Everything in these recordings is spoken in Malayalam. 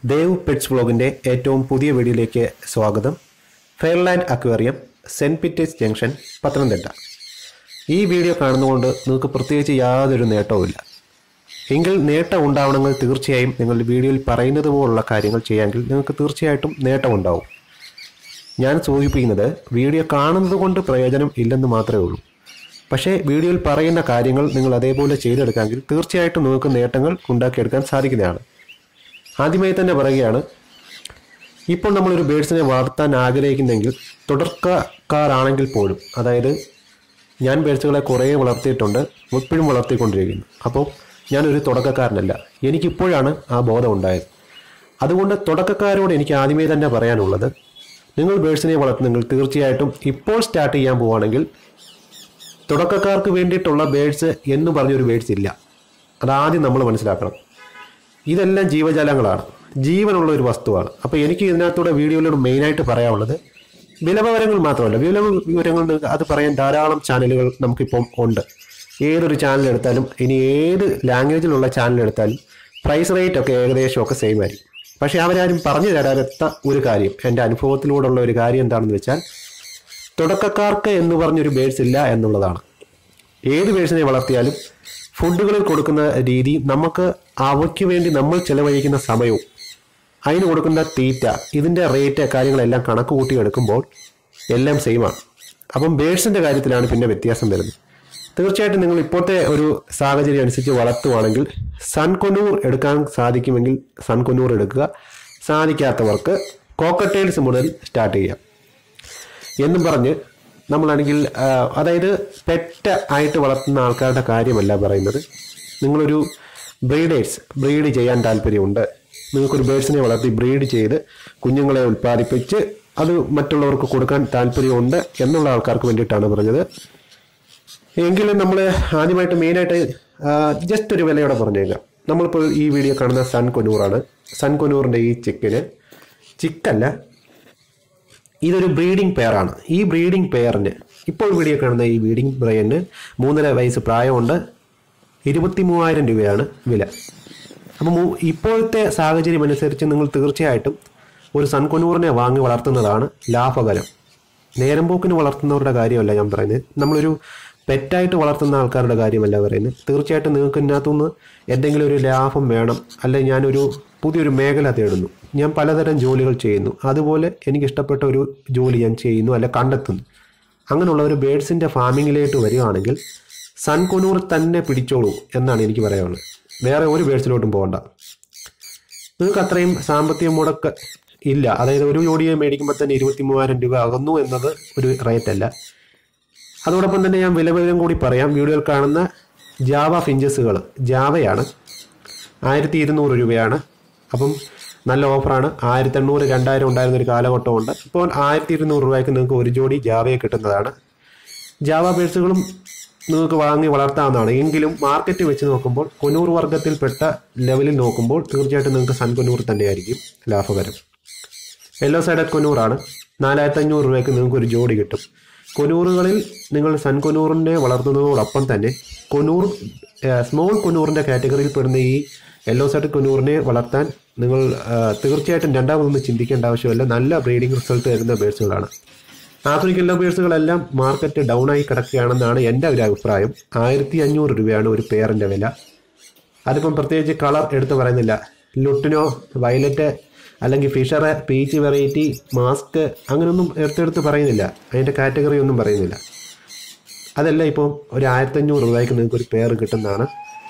ദേവ് പെറ്റ്സ് വ്ളോഗിൻ്റെ ഏറ്റവും പുതിയ വീഡിയോയിലേക്ക് സ്വാഗതം Fairland Aquarium Saint Peter's Junction Pathanamthitta ഈ വീഡിയോ കാണുന്നതുകൊണ്ട് നിങ്ങൾക്ക് പ്രത്യേകിച്ച് യാതൊരു നേട്ടവുമില്ല എങ്കിൽ നേട്ടം ഉണ്ടാവണമെങ്കിൽ തീർച്ചയായും നിങ്ങൾ വീഡിയോയിൽ പറയുന്നത് പോലുള്ള കാര്യങ്ങൾ ചെയ്യാമെങ്കിൽ നിങ്ങൾക്ക് തീർച്ചയായിട്ടും നേട്ടമുണ്ടാവും ഞാൻ സൂചിപ്പിക്കുന്നത് വീഡിയോ കാണുന്നത് കൊണ്ട് പ്രയോജനം ഇല്ലെന്ന് മാത്രമേ ഉള്ളൂ പക്ഷേ വീഡിയോയിൽ പറയുന്ന കാര്യങ്ങൾ നിങ്ങൾ അതേപോലെ ചെയ്തെടുക്കാമെങ്കിൽ തീർച്ചയായിട്ടും നിങ്ങൾക്ക് നേട്ടങ്ങൾ ഉണ്ടാക്കിയെടുക്കാൻ സാധിക്കുന്നതാണ് ആദ്യമായി തന്നെ പറയുകയാണ് ഇപ്പോൾ നമ്മളൊരു ബേഡ്സിനെ വളർത്താൻ ആഗ്രഹിക്കുന്നെങ്കിൽ തുടക്കക്കാരാണെങ്കിൽ പോലും അതായത് ഞാൻ ബേഡ്സുകളെ കുറേ വളർത്തിയിട്ടുണ്ട് ഇപ്പോഴും വളർത്തിക്കൊണ്ടിരിക്കുന്നു അപ്പോൾ ഞാനൊരു തുടക്കക്കാരനല്ല എനിക്കിപ്പോഴാണ് ആ ബോധം ഉണ്ടായത് അതുകൊണ്ട് തുടക്കക്കാരോട് എനിക്ക് ആദ്യമേ തന്നെ പറയാനുള്ളത് നിങ്ങൾ ബേഡ്സിനെ വളർത്തുന്നെങ്കിൽ തീർച്ചയായിട്ടും ഇപ്പോൾ സ്റ്റാർട്ട് ചെയ്യാൻ പോവുകയാണെങ്കിൽ തുടക്കക്കാർക്ക് വേണ്ടിയിട്ടുള്ള ബേഡ്സ് എന്ന് പറഞ്ഞൊരു ബേഡ്സ് ഇല്ല അതാദ്യം നമ്മൾ മനസ്സിലാക്കണം ഇതെല്ലാം ജീവജാലങ്ങളാണ് ജീവനുള്ള ഒരു വസ്തുവാണ് അപ്പോൾ എനിക്ക് ഇതിനകത്തൂടെ വീഡിയോയിലൂടെ മെയിനായിട്ട് പറയാനുള്ളത് വിലവിവരങ്ങൾ മാത്രമല്ല വില വിവരങ്ങൾ നിങ്ങൾക്ക് അത് പറയാൻ ധാരാളം ചാനലുകൾ നമുക്കിപ്പം ഉണ്ട് ഏതൊരു ചാനൽ എടുത്താലും ഇനി ഏത് ലാംഗ്വേജിലുള്ള ചാനൽ എടുത്താലും പ്രൈസ് റേറ്റ് ഒക്കെ ഏകദേശം ഒക്കെ സെയിം ആയിരിക്കും പക്ഷേ അവരാരും പറഞ്ഞു തരാത്ത ഒരു കാര്യം എൻ്റെ അനുഭവത്തിലൂടെയുള്ള ഒരു കാര്യം എന്താണെന്ന് വെച്ചാൽ തുടക്കക്കാർക്ക് എന്ന് പറഞ്ഞൊരു ബേഡ്സ് ഇല്ല എന്നുള്ളതാണ് ഏത് ബേഡ്സിനെ വളർത്തിയാലും ഫുഡുകളിൽ കൊടുക്കുന്ന രീതി നമുക്ക് അവയ്ക്ക് വേണ്ടി നമ്മൾ ചെലവഴിക്കുന്ന സമയവും അതിന് കൊടുക്കുന്ന തീറ്റ ഇതിൻ്റെ റേറ്റ് കാര്യങ്ങളെല്ലാം കണക്ക് കൂട്ടി എടുക്കുമ്പോൾ എല്ലാം സെയിമാണ് അപ്പം ബേഡ്സിൻ്റെ കാര്യത്തിലാണ് പിന്നെ വ്യത്യാസം വരുന്നത് തീർച്ചയായിട്ടും നിങ്ങൾ ഇപ്പോഴത്തെ ഒരു സാഹചര്യം അനുസരിച്ച് വളർത്തുവാണെങ്കിൽ സൺകൊന്നൂർ എടുക്കാൻ സാധിക്കുമെങ്കിൽ സൺകൊന്നൂർ എടുക്കുക സാധിക്കാത്തവർക്ക് കോക്കട്ടേൽസ് മുതൽ സ്റ്റാർട്ട് ചെയ്യാം എന്നും പറഞ്ഞ് നമ്മളാണെങ്കിൽ ആ, അതായത് പെറ്റ് ആയിട്ട് വളർത്തുന്ന ആൾക്കാരുടെ കാര്യമല്ല പറയുന്നത് നിങ്ങളൊരു ബ്രീഡേഴ്സ് ബ്രീഡ് ചെയ്യാൻ താല്പര്യമുണ്ട് നിങ്ങൾക്കൊരു ബേഡ്സിനെ വളർത്തി ബ്രീഡ് ചെയ്ത് കുഞ്ഞുങ്ങളെ ഉൽപ്പാദിപ്പിച്ച് അത് മറ്റുള്ളവർക്ക് കൊടുക്കാൻ താല്പര്യമുണ്ട് എന്നുള്ള ആൾക്കാർക്ക് വേണ്ടിയിട്ടാണ് പറഞ്ഞത് എങ്കിലും നമ്മൾ ആദ്യമായിട്ട് മെയിനായിട്ട് ജസ്റ്റ് ഒരു വിലയോടെ പറഞ്ഞേക്കാം നമ്മളിപ്പോൾ ഈ വീഡിയോ കാണുന്ന സൺ കൊനൂറാണ് സൺ കൊനൂറിൻ്റെ ഈ ചിക്കന് ചിക്കല്ല ഇതൊരു ബ്രീഡിംഗ് പെയറാണ് ഈ ബ്രീഡിംഗ് പെയറിന് ഇപ്പോൾ വീഡിയോ കാണുന്ന ഈ ബ്രീഡിംഗ് ബ്രെയിന് മൂന്നര വയസ്സ് പ്രായമുണ്ട് ഇരുപത്തി മൂവായിരം രൂപയാണ് വില അപ്പം മൂ- ഇപ്പോഴത്തെ സാഹചര്യം അനുസരിച്ച് നിങ്ങൾ തീർച്ചയായിട്ടും ഒരു സൺകൊനൂറിനെ വാങ്ങി വളർത്തുന്നതാണ് ലാഭകരം നേരം പോക്കിന് വളർത്തുന്നവരുടെ കാര്യമല്ല ഞാൻ പറയുന്നത് നമ്മളൊരു പെറ്റായിട്ട് വളർത്തുന്ന ആൾക്കാരുടെ കാര്യമല്ല പറയുന്നത് തീർച്ചയായിട്ടും നിങ്ങൾക്ക് ഇതിനകത്തുനിന്ന് എന്തെങ്കിലും ഒരു ലാഭം വേണം അല്ലെങ്കിൽ ഞാനൊരു പുതിയൊരു മേഖല തേടുന്നു ഞാൻ പലതരം ജോലികൾ ചെയ്യുന്നു അതുപോലെ എനിക്ക് ഇഷ്ടപ്പെട്ട ഒരു ജോലി ഞാൻ ചെയ്യുന്നു അല്ല കണ്ടെത്തുന്നു അങ്ങനെയുള്ള ഒരു ബേഡ്സിൻ്റെ ഫാമിങ്ങിലേക്ക് വരികയാണെങ്കിൽ സൺകൊനൂർ തന്നെ പിടിച്ചോളൂ എന്നാണ് എനിക്ക് പറയാനുള്ളത് വേറെ ഒരു ബേഡ്സിലോട്ടും പോകണ്ട നിങ്ങൾക്ക് അത്രയും സാമ്പത്തിക മുടക്ക് ഇല്ല അതായത് ഒരു ജോഡിയെ മേടിക്കുമ്പോൾ തന്നെ ഇരുപത്തി മൂവായിരം രൂപ ആകുന്നു എന്നത് ഒരു റേറ്റ് അല്ല അതോടൊപ്പം തന്നെ ഞാൻ വില വിവരം കൂടി പറയാം വീഡിയോയിൽ കാണുന്ന ജാവ ഫിഞ്ചസുകൾ ജാവയാണ് ആയിരത്തി ഇരുന്നൂറ് രൂപയാണ് അപ്പം നല്ല ഓഫറാണ് ആയിരത്തി എണ്ണൂറ് രണ്ടായിരം ഉണ്ടായിരുന്ന ഒരു കാലഘട്ടമുണ്ട് ഇപ്പോൾ ആയിരത്തി ഇരുന്നൂറ് രൂപയ്ക്ക് നിങ്ങൾക്ക് ഒരു ജോഡി ജാവയെ കിട്ടുന്നതാണ് ജാവ ബേഡ്സുകളും നിങ്ങൾക്ക് വാങ്ങി വളർത്താവുന്നതാണ് എങ്കിലും മാർക്കറ്റ് വെച്ച് നോക്കുമ്പോൾ കൊനൂർ വർഗത്തിൽപ്പെട്ട ലെവലിൽ നോക്കുമ്പോൾ തീർച്ചയായിട്ടും നിങ്ങൾക്ക് സൺ കൊനൂർ തന്നെയായിരിക്കും ലാഭകരം യെല്ലോ സൈഡഡ് കൊനൂറാണ് നാലായിരത്തി അഞ്ഞൂറ് രൂപയ്ക്ക് നിങ്ങൾക്ക് ഒരു ജോഡി കിട്ടും കൊനൂറുകളിൽ നിങ്ങൾ സൺ കൊനൂറിനെ വളർത്തുന്നതോടൊപ്പം തന്നെ കൊനൂർ സ്മോൾ കൊനൂറിൻ്റെ കാറ്റഗറിയിൽ പെടുന്ന ഈ യെല്ലോ സൈഡ് കൊനൂറിനെ വളർത്താൻ നിങ്ങൾ ആ, തീർച്ചയായിട്ടും രണ്ടാമതൊന്നും ചിന്തിക്കേണ്ട ആവശ്യമില്ല നല്ല ബ്രീഡിംഗ് റിസൾട്ട് തരുന്ന ബേഡ്സുകളാണ് ആഫ്രിക്കൻ ലവ് ബേഡ്സുകളെല്ലാം മാർക്കറ്റ് ഡൗൺ ആയി കിടക്കുകയാണെന്നാണ് എൻ്റെ ഒരു അഭിപ്രായം ആയിരത്തി അഞ്ഞൂറ് രൂപയാണ് ഒരു പെയറിൻ്റെ വില അതിപ്പം പ്രത്യേകിച്ച് കളർ എടുത്ത് പറയുന്നില്ല ലുട്ടിനോ വയലറ്റ് അല്ലെങ്കിൽ ഫിഷർ പീച്ച് വെറൈറ്റി മാസ്ക് അങ്ങനെയൊന്നും എടുത്തെടുത്ത് പറയുന്നില്ല അതിൻ്റെ കാറ്റഗറി ഒന്നും പറയുന്നില്ല അതല്ല ഇപ്പോൾ ഒരു ആയിരത്തഞ്ഞൂറ് രൂപയ്ക്ക് നിങ്ങൾക്ക് ഒരു പെയർ കിട്ടുന്നതാണ്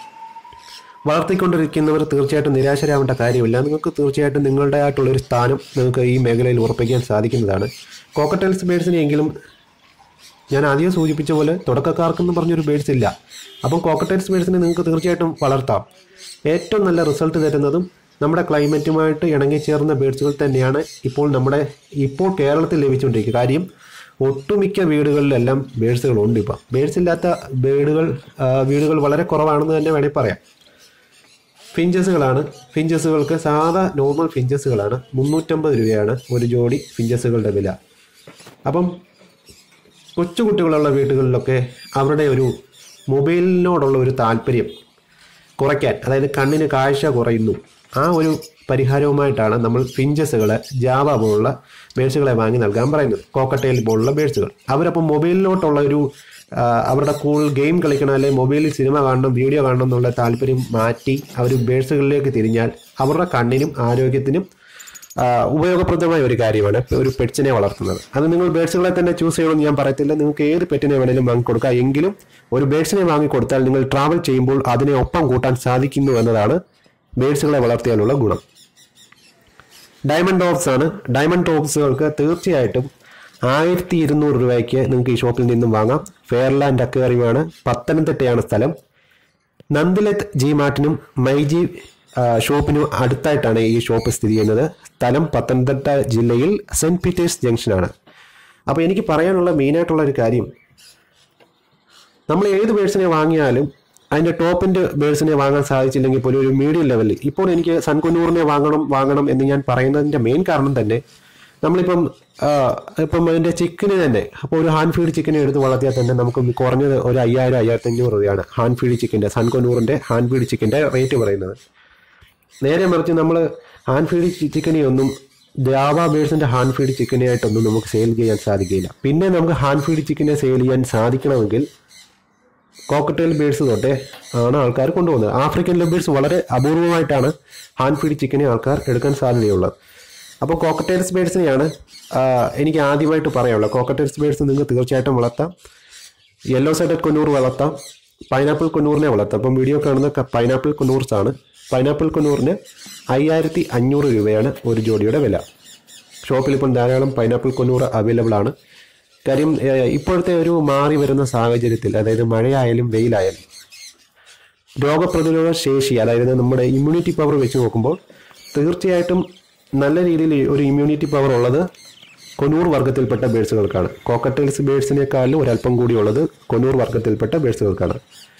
വളർത്തിക്കൊണ്ടിരിക്കുന്നവർ തീർച്ചയായിട്ടും നിരാശരാവേണ്ട കാര്യമില്ല നിങ്ങൾക്ക് തീർച്ചയായിട്ടും നിങ്ങളുടെ ആയിട്ടുള്ളൊരു സ്ഥാനം നിങ്ങൾക്ക് ഈ മേഖലയിൽ ഉറപ്പിക്കാൻ സാധിക്കുന്നതാണ് കോക്കറ്റൽസ് ബേഡ്സിനെങ്കിലും ഞാൻ ആദ്യം സൂചിപ്പിച്ച പോലെ തുടക്കക്കാർക്കെന്ന് പറഞ്ഞൊരു ബേഡ്സ് ഇല്ല അപ്പം കോക്കറ്റൈൽസ് ബേഡ്സിനെ നിങ്ങൾക്ക് തീർച്ചയായിട്ടും വളർത്താം ഏറ്റവും നല്ല റിസൾട്ട് തരുന്നതും നമ്മുടെ ക്ലൈമറ്റുമായിട്ട് ഇണങ്ങിച്ചേർന്ന ബേഡ്സുകൾ തന്നെയാണ് ഇപ്പോൾ നമ്മുടെ ഇപ്പോൾ കേരളത്തിൽ ലഭിച്ചുകൊണ്ടിരിക്കുക കാര്യം ഒട്ടുമിക്ക വീടുകളിലെല്ലാം ബേഡ്സുകളുണ്ട് ഇപ്പം ബേഡ്സ് ഇല്ലാത്ത വീടുകൾ ആ, വീടുകൾ വളരെ കുറവാണെന്ന് തന്നെ വേണമെങ്കിൽ പറയാം ഫിഞ്ചസുകളാണ് ഫിഞ്ചസുകൾക്ക് സാധാ നോർമൽ ഫിഞ്ചസുകളാണ് മുന്നൂറ്റമ്പത് രൂപയാണ് ഒരു ജോഡി ഫിഞ്ചസുകളുടെ വില അപ്പം കൊച്ചു കുട്ടികളുള്ള വീടുകളിലൊക്കെ അവരുടെ ഒരു മൊബൈലിനോടുള്ള ഒരു താല്പര്യം കുറയ്ക്കാൻ അതായത് കണ്ണിന് കാഴ്ച കുറയുന്നു ആ ഒരു പരിഹാരവുമായിട്ടാണ് നമ്മൾ ഫിഞ്ചസുകളെ ജാവ പോലുള്ള ബേഴ്സുകളെ വാങ്ങി നൽകാൻ പറയുന്നത് കോക്കട്ടയിൽ പോലുള്ള ബേഴ്സുകൾ അവരപ്പം മൊബൈലിലോട്ടുള്ള ഒരു ആ, അവരുടെ കൂൾ ഗെയിം കളിക്കണം അല്ലെങ്കിൽ മൊബൈലിൽ സിനിമ കാണണം വീഡിയോ കാണണം എന്നുള്ള താല്പര്യം മാറ്റി അവർ ബേഴ്സുകളിലേക്ക് തിരിഞ്ഞാൽ അവരുടെ കണ്ണിനും ആരോഗ്യത്തിനും ആ, ഉപയോഗപ്രദമായ ഒരു കാര്യമാണ് ഒരു പെറ്റ്സിനെ വളർത്തുന്നത് അത് നിങ്ങൾ ബേഡ്സുകളെ തന്നെ ചൂസ് ചെയ്യണമെന്ന് ഞാൻ പറയത്തില്ല നിങ്ങൾക്ക് ഏത് പെറ്റിനെ വേണേലും വാങ്ങിക്കൊടുക്കാം എങ്കിലും ഒരു ബേഡ്സിനെ വാങ്ങിക്കൊടുത്താൽ നിങ്ങൾ ട്രാവൽ ചെയ്യുമ്പോൾ അതിനെ ഒപ്പം കൂട്ടാൻ സാധിക്കുന്നു എന്നതാണ് ബേഡ്സുകളെ വളർത്തിയാലുള്ള ഗുണം ഡയമണ്ട് ഡോഗ്സ് ആണ് ഡയമണ്ട് ഡോഗ്സുകൾക്ക് തീർച്ചയായിട്ടും ആയിരത്തി ഇരുന്നൂറ് രൂപയ്ക്ക് നിങ്ങൾക്ക് ഈ ഷോപ്പിൽ നിന്നും വാങ്ങാം ഫെയർലാൻഡ് അക്വേറിയമാണ് പത്തനംതിട്ടയാണ് സ്ഥലം നന്ദിലത്ത് ജി മാർട്ടിനും മൈജി ആ, ഷോപ്പിനും അടുത്തായിട്ടാണ് ഈ ഷോപ്പ് സ്ഥിതി ചെയ്യുന്നത് സ്ഥലം പത്തനംതിട്ട ജില്ലയിൽ സെന്റ് പീറ്റേഴ്സ് ജംഗ്ഷനാണ് അപ്പോൾ എനിക്ക് പറയാനുള്ള മെയിനായിട്ടുള്ള ഒരു കാര്യം നമ്മൾ ഏത് ബേഴ്സിനെ വാങ്ങിയാലും അതിൻ്റെ ടോപ്പിൻ്റെ ബേഴ്സിനെ വാങ്ങാൻ സാധിച്ചില്ലെങ്കിൽ പോലും ഒരു മീഡിയം ലെവലിൽ ഇപ്പോൾ എനിക്ക് സൺകുന്നൂറിനെ വാങ്ങണം വാങ്ങണം എന്ന് ഞാൻ പറയുന്നതിൻ്റെ മെയിൻ കാരണം തന്നെ നമ്മളിപ്പം ആ, ഇപ്പം അതിൻ്റെ ചിക്കന് തന്നെ അപ്പോൾ ഒരു ഹാൻഡ് ഫീഡ് ചിക്കനെ എടുത്ത് വളർത്തിയാൽ തന്നെ നമുക്ക് കുറഞ്ഞത് ഒരു അയ്യായിരം അയ്യായിരത്തി അഞ്ഞൂറ് രൂപയാണ് ഹാൻഡ് ഫീഡ് ചിക്കൻ്റെ സൺകൊന്നൂറിൻ്റെ ഹാൻഡ് ഫീഡ് ചിക്കൻ്റെ റേറ്റ് പറയുന്നത് നേരെ മറിച്ച് നമ്മൾ ഹാൻഡ് ഫീഡ് ചിക്കനെ ഒന്നും ജാവ ബേഴ്സിന്റെ ഹാൻഡ് ഫീഡ് ചിക്കനെ ആയിട്ടൊന്നും നമുക്ക് സെയിൽ ചെയ്യാൻ സാധിക്കില്ല പിന്നെ നമുക്ക് ഹാൻഡ് ഫീഡ് ചിക്കനെ സെയിൽ ചെയ്യാൻ സാധിക്കണമെങ്കിൽ കോക്കറ്റെയിൽ ബേഡ്സ് തൊട്ടേ ആണ് ആൾക്കാർ കൊണ്ടുപോകുന്നത് ആഫ്രിക്കൻ ലബേഴ്സ് വളരെ അപൂർവമായിട്ടാണ് ഹാൻഡ് ഫീഡ് ചിക്കനെ ആൾക്കാർ എടുക്കാൻ സാധ്യതയുള്ളത് അപ്പോൾ കോക്കറ്റെയിൽസ് ബേഡ്സിനെയാണ് ആ, എനിക്ക് ആദ്യമായിട്ട് പറയാനുള്ളത് കോക്കറ്റെയിൽസ് ബേഡ്സ് നിങ്ങൾക്ക് തീർച്ചയായിട്ടും വളർത്താം യെല്ലോ സൈഡഡ് കൊന്നൂർ വളർത്താം പൈനാപ്പിൾ കൊന്നൂറിനെ വളർത്താം അപ്പം വീഡിയോ കാണുന്ന ക- പൈനാപ്പിൾ കൊന്നൂർസ് ആണ് പൈനാപ്പിൾ കൊന്നൂറിന് അയ്യായിരത്തി അഞ്ഞൂറ് രൂപയാണ് ഒരു ജോഡിയുടെ വില ഷോപ്പിൽ ഇപ്പം ധാരാളം പൈനാപ്പിൾ കൊന്നൂർ അവൈലബിൾ ആണ് കാര്യം ഏഹ്, ഇപ്പോഴത്തെ ഒരു മാറി വരുന്ന സാഹചര്യത്തിൽ അതായത് മഴയായാലും വെയിലായാലും രോഗപ്രതിരോധ ശേഷി അതായത് നമ്മുടെ ഇമ്മ്യൂണിറ്റി പവർ വെച്ച് നോക്കുമ്പോൾ തീർച്ചയായിട്ടും നല്ല രീതിയിൽ ഒരു ഇമ്മ്യൂണിറ്റി പവർ ഉള്ളത് കൊനൂർ വർഗത്തിൽപ്പെട്ട ബേഡ്സുകൾക്കാണ് കോക്കറ്റൽസ് ബേഡ്സിനേക്കാളും ഒരല്പം കൂടി ഉള്ളത് കൊനൂർ വർഗത്തിൽപ്പെട്ട ബേഡ്സുകൾക്കാണ്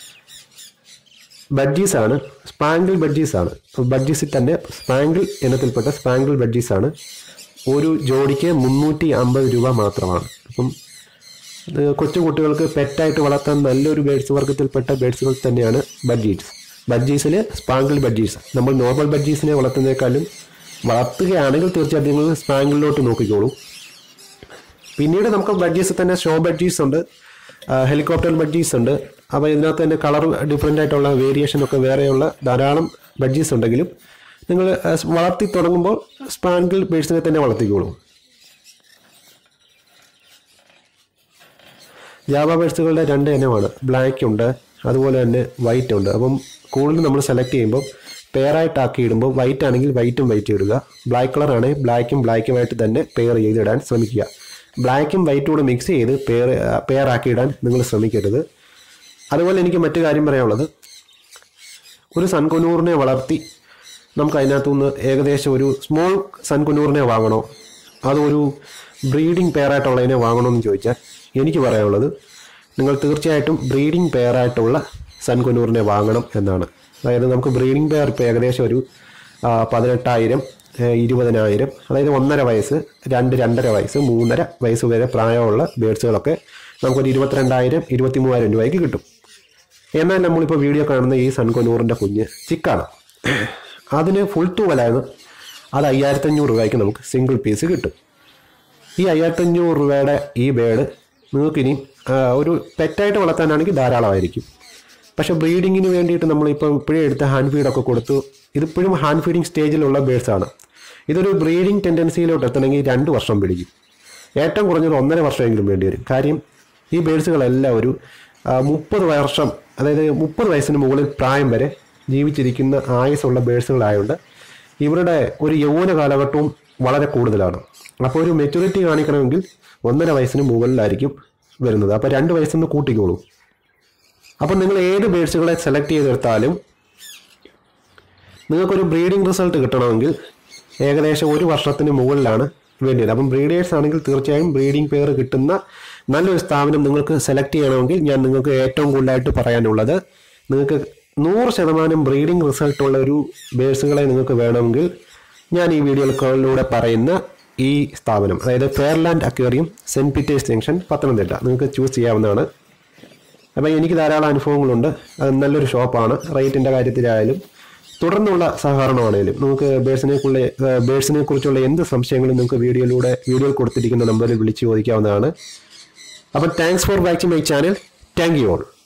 ബഡ്ജീസ് ആണ് സ്പാങ്കിൾ ബഡ്ജീസ് ആണ് ബഡ്ജീസിൽ തന്നെ സ്പാങ്കിൾ ഇനത്തിൽപ്പെട്ട സ്പാങ്കിൾ ബഡ്ജീസ് ആണ് ഒരു ജോഡിക്ക് മുന്നൂറ്റി അമ്പത് രൂപ മാത്രമാണ് അപ്പം ഇത് കൊച്ചു കുട്ടികൾക്ക് പെറ്റായിട്ട് വളർത്താൻ നല്ലൊരു ബേഡ്സ് വർഗത്തിൽപ്പെട്ട ബേഡ്സുകൾ തന്നെയാണ് ബഡ്ജീസ് ബഡ്ജീസിൽ സ്പാങ്കിൾ ബഡ്ജീസ് നമ്മൾ നോർമൽ ബഡ്ജീസിനെ വളർത്തുന്നതിനേക്കാളും വളർത്തുകയാണെങ്കിൽ തീർച്ചയായിട്ടും നിങ്ങൾ സ്പാങ്കിളിലോട്ട് നോക്കിക്കോളൂ പിന്നീട് നമുക്ക് ബഡ്ജീസ് തന്നെ ഷോ ബഡ്ജീസ് ഉണ്ട് ഹെലികോപ്റ്റർ ബഡ്ജീസ് ഉണ്ട് അപ്പോൾ ഇതിനകത്ത് തന്നെ കളർ ഡിഫറെൻ്റ് ആയിട്ടുള്ള വേരിയേഷൻ ഒക്കെ വേറെയുള്ള ധാരാളം ബഡ്ജീസ് ഉണ്ടെങ്കിലും നിങ്ങൾ ആ, വളർത്തി തുടങ്ങുമ്പോൾ സ്പാങ്കിൾ ബേഡ്സിനെ തന്നെ വളർത്തിക്കോളൂ ജാവ ബേഡ്സുകളുടെ രണ്ട് ഇനമാണ് ബ്ലാക്ക് ഉണ്ട് അതുപോലെ തന്നെ വൈറ്റ് ഉണ്ട് അപ്പം കൂടുതൽ നമ്മൾ സെലക്ട് ചെയ്യുമ്പോൾ പെയറായിട്ടാക്കി ഇടുമ്പോൾ വൈറ്റ് ആണെങ്കിൽ വൈറ്റും വൈറ്റ് ഇടുക ബ്ലാക്ക് കളർ ആണെങ്കിൽ ബ്ലാക്കും ബ്ലാക്കുമായിട്ട് തന്നെ പെയർ ചെയ്ത് ഇടാൻ ശ്രമിക്കുക ബ്ലാക്കും വൈറ്റും കൂടെ മിക്സ് ചെയ്ത് പെയർ പെയർ ആക്കി ഇടാൻ നിങ്ങൾ ശ്രമിക്കരുത് അതുപോലെ എനിക്ക് മറ്റു കാര്യം പറയാനുള്ളത് ഒരു സൺകൊന്നൂറിനെ വളർത്തി നമുക്ക് അതിനകത്തുനിന്ന് ഏകദേശം ഒരു സ്മോൾ സൺകൊന്നൂറിനെ വാങ്ങണോ അതൊരു ബ്രീഡിംഗ് പെയറായിട്ടുള്ളതിനെ വാങ്ങണോ എന്ന് ചോദിച്ചാൽ എനിക്ക് പറയാനുള്ളത് നിങ്ങൾ തീർച്ചയായിട്ടും ബ്രീഡിംഗ് പെയറായിട്ടുള്ള സൺകൊന്നൂറിനെ വാങ്ങണം എന്നാണ് അതായത് നമുക്ക് ബ്രീഡിംഗ് പെയർ ഇപ്പോൾ ഏകദേശം ഒരു ആ, പതിനെട്ടായിരം ഏ, ഇരുപതിനായിരം അതായത് ഒന്നര വയസ്സ് രണ്ട് രണ്ടര വയസ്സ് മൂന്നര വയസ്സ് വരെ പ്രായമുള്ള ബേഡ്സുകളൊക്കെ നമുക്കൊരു ഇരുപത്തിരണ്ടായിരം ഇരുപത്തി മൂവായിരം രൂപയ്ക്ക് കിട്ടും എന്നാൽ നമ്മളിപ്പോൾ വീഡിയോ കാണുന്ന ഈ സൺകൊന്നൂറിൻ്റെ കുഞ്ഞ് ചിക്കാണ് അതിന് ഫുൾ തൂവലായിരുന്നു അത് അയ്യായിരത്തഞ്ഞൂറ് രൂപയ്ക്ക് നമുക്ക് സിംഗിൾ പീസ് കിട്ടും ഈ അയ്യായിരത്തഞ്ഞൂറ് രൂപയുടെ ഈ ബേഡ് നിങ്ങൾക്കിനി ആ, ഒരു പെറ്റായിട്ട് വളർത്താനാണെങ്കിൽ ധാരാളമായിരിക്കും പക്ഷെ ബ്രീഡിങ്ങിന് വേണ്ടിയിട്ട് നമ്മളിപ്പോൾ ഇപ്പോഴേ എടുത്ത ഹാൻഡ് ഫീഡൊക്കെ കൊടുത്തു ഇതിപ്പോഴും ഹാൻഡ് ഫീഡിങ് സ്റ്റേജിലുള്ള ബേഡ്സാണ് ഇതൊരു ബ്രീഡിംഗ് ടെൻഡൻസിയിലോട്ട് എത്തണമെങ്കിൽ രണ്ട് വർഷം പിടിക്കും ഏറ്റവും കുറഞ്ഞത് ഒന്നര വർഷമെങ്കിലും വേണ്ടി വരും കാര്യം ഈ ബേഡ്സുകളെല്ലാം ഒരു മുപ്പത് വർഷം അതായത് മുപ്പത് വയസ്സിന് മുകളിൽ പ്രായം വരെ ജീവിച്ചിരിക്കുന്ന ആയുസ്സുള്ള ബേഡ്സുകളായതുകൊണ്ട് ഇവരുടെ ഒരു യൗവന കാലഘട്ടവും വളരെ കൂടുതലാണ് അപ്പോൾ ഒരു മെച്യൂരിറ്റി കാണിക്കണമെങ്കിൽ ഒന്നര വയസ്സിന് മുകളിലായിരിക്കും വരുന്നത് അപ്പോൾ രണ്ട് വയസ്സൊന്ന് കൂട്ടിക്കോളൂ അപ്പം നിങ്ങൾ ഏത് ബേഡ്സുകളെ സെലക്ട് ചെയ്തെടുത്താലും നിങ്ങൾക്കൊരു ബ്രീഡിംഗ് റിസൾട്ട് കിട്ടണമെങ്കിൽ ഏകദേശം ഒരു വർഷത്തിന് മുകളിലാണ് വേണ്ടിയത് അപ്പം ബ്രീഡേഴ്സ് ആണെങ്കിൽ തീർച്ചയായും ബ്രീഡിംഗ് പെയർ കിട്ടുന്ന നല്ലൊരു സ്ഥാപനം നിങ്ങൾക്ക് സെലക്ട് ചെയ്യണമെങ്കിൽ ഞാൻ നിങ്ങൾക്ക് ഏറ്റവും കൂടുതലായിട്ട് പറയാനുള്ളത് നിങ്ങൾക്ക് നൂറ് ശതമാനം ബ്രീഡിംഗ് റിസൾട്ടുള്ള ഒരു ബേഴ്സുകളെ നിങ്ങൾക്ക് വേണമെങ്കിൽ ഞാൻ ഈ വീഡിയോകളിലൂടെ പറയുന്ന ഈ സ്ഥാപനം അതായത് Fairland Aquarium Saint Peter's Junction Pathanamthitta നിങ്ങൾക്ക് ചൂസ് ചെയ്യാവുന്നതാണ് അപ്പം എനിക്ക് ധാരാളം അനുഭവങ്ങളുണ്ട് അത് നല്ലൊരു ഷോപ്പാണ് റേറ്റിൻ്റെ കാര്യത്തിലായാലും തുടർന്നുള്ള സഹകരണമാണേലും നമുക്ക് ബേഴ്സിനെ കുറിച്ച് ബേഴ്സിനെ കുറിച്ചുള്ള എന്ത് സംശയങ്ങളും നിങ്ങൾക്ക് വീഡിയോയിലൂടെ വീഡിയോയിൽ കൊടുത്തിരിക്കുന്ന നമ്പറിൽ വിളിച്ച് ചോദിക്കാവുന്നതാണ് അപ്പം thanks for watching my channel thank you all